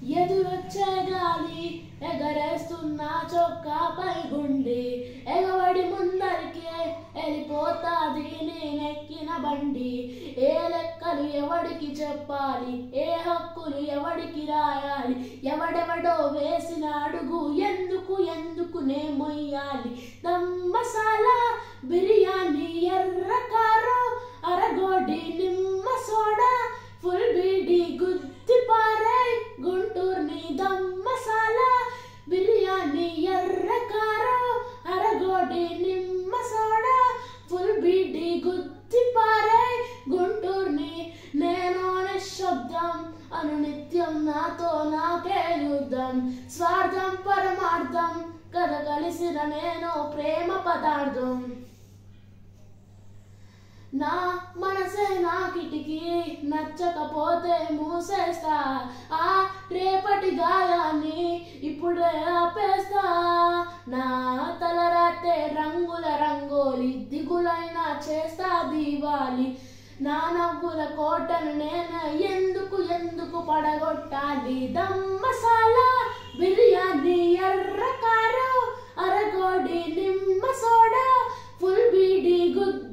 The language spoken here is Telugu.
ఎదురొచ్చే గాలి ఎగరేస్తున్న చొక్కాపై గుండి ఎగబడి ముందరికే వెళ్ళిపోతాది నేనెక్కిన బండి ఏ లెక్కలు ఎవడికి చెప్పాలి ఏ హక్కులు ఎవడికి రాయాలి ఎవడెవడో వేసిన అడుగు ఎందుకు ఎందుకు నే మొయ్యాలి దమ్ మసాలా బిర్యానీ ఎర్ర కారం అరగోడి నిమ్మ సోడా ఫుల్ బీడి గుత్తి పారే గుంటూరుని దమ్ మసాలా బిర్యానీ ఎర్ర కారం అరగోడి నిమ్మ సోడా ఫుల్ బీడి గుత్తి పారే గుంటూరుని నేను నిశ్శబ్దం అను నిత్యం నాతో నాకే యుద్ధం స్వార్థం పరమార్థం కథ కలిసిన నేను ప్రేమ పదార్థం నా మనసే నా కిటికీ నచ్చకపోతే మూసేస్తా ఆ రేపటి గాయాన్ని ఇప్పుడే ఆపేస్తా నా తలరాతే రంగుల రంగోలి దిగులైనా చేస్తా దీవాలి నా నవ్వుల కోటను నేను ఎందుకు ఎందుకు పడగొట్టాలి దమ్ మసాలా బిర్యానీ ఎర్ర కారం అరగోడి నిమ్మ సోడా ఫుల్ బీడి గుద్ద